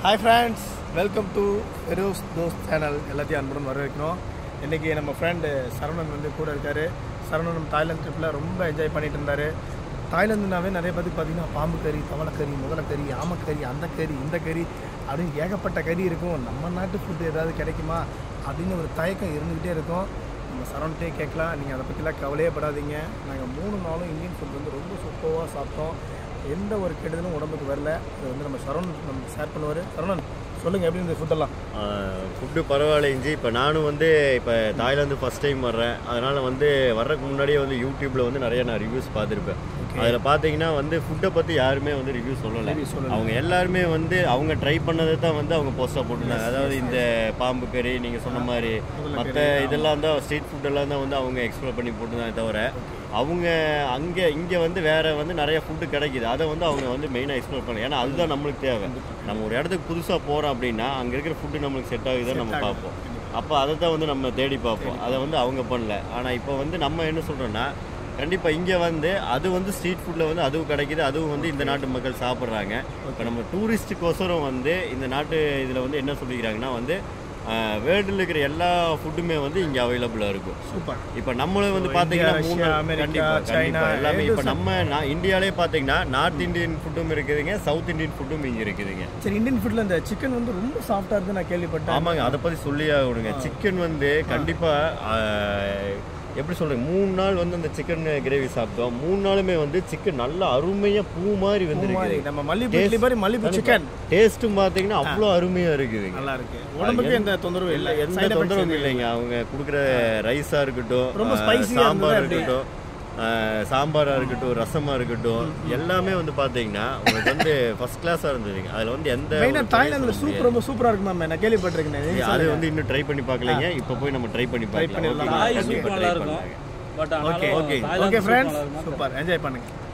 Hi friends welcome to Feroz தோஸ் channel எல்லாத்தையும் அன்புடன் வரவேற்கிறோம் இன்றைக்கி நம்ம ஃப்ரெண்டு சரவணன் வந்து கூட இருக்கார் சரவணன் தாய்லாந்து ட்ரிப்பில் ரொம்ப என்ஜாய் பண்ணிட்டு இருந்தார் தாய்லாந்துனாவே நிறைய பேருக்கு பார்த்தீங்கன்னா பாம்பு கறி தவளைக்கறி முதலைக்கறி ஆமக்கறி அந்த கறி இந்த கறி அப்படின்னு ஏகப்பட்ட கறி இருக்கும் நம்ம நாட்டு ஃபுட்டு ஏதாவது கிடைக்குமா அப்படின்னு ஒரு தயக்கம் இருந்துக்கிட்டே இருக்கும் நம்ம சரவணட்டே கேட்கலாம் நீங்கள் அதை பற்றிலாம் கவலையே படாதீங்க நாங்கள் மூணு நாளும் இந்தியன் ஃபுட் வந்து ரொம்ப சூப்பராக சாப்பிட்டோம் எந்த ஒரு கெடுதலும் உடம்புக்கு வரல அது வந்து நம்ம சரவணன் நம்ம ஷேர் பண்ணுவார் சரவணன் சொல்லுங்கள் எப்படி இந்த ஃபுட்டெல்லாம் ஃபுட்டு பரவாயில்ல இஞ்சி இப்போ நானும் வந்து இப்போ தாய்லாந்து ஃபஸ்ட் டைம் வர்றேன் அதனால் வந்து வர்றதுக்கு முன்னாடியே வந்து யூடியூப்பில் வந்து நிறைய நான் ரிவ்யூஸ் பார்த்துருப்பேன் அதில் பார்த்தீங்கன்னா வந்து ஃபுட்டை பற்றி யாருமே வந்து ரிவ்யூ சொல்லலை Review சொல்லல. அவங்க எல்லாருமே வந்து அவங்க ட்ரை பண்ணதை தான் வந்து அவங்க போஸ்ட்டாக போட்டிருந்தாங்க அதாவது இந்த பாம்பு கறி நீங்கள் சொன்ன மாதிரி மற்ற இதெல்லாம் தான் ஸ்ட்ரீட் ஃபுட்டெல்லாம் தான் வந்து அவங்க எக்ஸ்ப்ளோர் பண்ணி போட்டுருந்தாங்க தவிர அவங்க அங்கே இங்கே வந்து வேற வந்து நிறைய ஃபுட்டு கிடைக்குது அதை வந்து அவங்க வந்து மெயினாக எக்ஸ்ப்ளோர் பண்ணல ஏன்னா அதுதான் நம்மளுக்கு தேவை நம்ம ஒரு இடத்துக்கு புதுசாக போகிறோம் அப்படின்னா அங்கே இருக்கிற ஃபுட்டு நம்மளுக்கு செட் ஆகுதுன்னு நம்ம பார்ப்போம் அப்போ அதை தான் வந்து நம்ம தேடி பார்ப்போம் அதை வந்து அவங்க பண்ணல ஆனால் இப்போ வந்து நம்ம என்ன சொல்கிறோன்னா கண்டிப்பாக இங்கே வந்து அது வந்து ஸ்ட்ரீட் ஃபுட்டில் வந்து அதுவும் கிடைக்குது அதுவும் வந்து இந்த நாட்டு மக்கள் சாப்பிட்றாங்க இப்போ நம்ம டூரிஸ்ட்டுக்கோசரம் வந்து இந்த நாட்டு இதில் வந்து என்ன சொல்லிக்கிறாங்கன்னா வந்து வேர்ல்டில் இருக்கிற எல்லா ஃபுட்டுமே வந்து இங்கே அவைலபிளாக இருக்கும் சூப்பர் இப்போ நம்மளும் வந்து So, பார்த்தீங்கன்னா India, மூணு Russia, America, கண்டிப்பா, China, கண்டிப்பா. எல்லாமே A to இப்போ Z. நம்ம நான் இந்தியாவிலே பார்த்தீங்கன்னா நார்த் இந்தியன் ஃபுட்டும் இருக்குதுங்க சவுத் இந்தியன் ஃபுட்டும் இங்கே இருக்குதுங்க சரி இந்தியன் ஃபுட்டில் இந்த சிக்கன் வந்து ரொம்ப சாஃப்டாக இருந்து நான் கேள்விப்பட்டேன் ஆமாங்க அதை பற்றி சொல்லி ஆகணுங்க சிக்கன் வந்து கண்டிப்பாக எப்படி சொல்றேன் மூணு நாள் வந்து அந்த சிக்கன் கிரேவி சாப்பிட்டோம் மூணு நாளுமே வந்து சிக்கன் நல்லா அருமையாக பூ மாதிரி பூ மாதிரி வந்துருக்கு நம்ம மல்லிப்பூ இட்லி மாதிரி மல்லிப்பூ சிக்கன் டேஸ்ட்டும் பார்த்தீங்கன்னா அவ்வளோ அருமையாக இருக்குதுங்க நல்லா இருக்கு உடம்புக்கு எந்த தொந்தரவும் இல்லை எந்த Side effects தொந்தரவும் எதுவும் இல்லைங்க அவங்க கொடுக்குற ரைஸா இருக்கட்டும் ரொம்ப ஆஹ், spicy ஆ சாம்பார் இருந்தது இருக்கட்டும் ஆஹ், சாம்பாரா இருக்கட்டும் ரசமா இருக்கட்டும் எல்லாமே வந்து பாத்தீங்கன்னா உங்களுக்கு வந்து ஃபர்ஸ்ட் கிளாஸா இருந்ததுங்க அதுல வந்து எந்த ஒரு மெயினாக குறையும் தாய்லாந்தில் சொல்ல சூப் ரொம்ப சூப்பராக இருக்கு மேம் நான் கேள்விப்பட்டிருக்கேன் முடியாது. அது வந்து இன்னும் ட்ரை பண்ணி பார்க்கலங்க இப்போ போய் நம்ம ட்ரை பண்ணி பார்க்கலாம் பண்ணிடலாம். ஓகேங்களா? தாய் கண்டிப்பா சூப் try நல்லா இருக்கும் பண்ணலாங்க. பட் ஓகே ஆனாலும் okay Thailand okay soup friends நல்லா இருக்கும் சூப்பர் என்ஜாய் பண்ணுங்க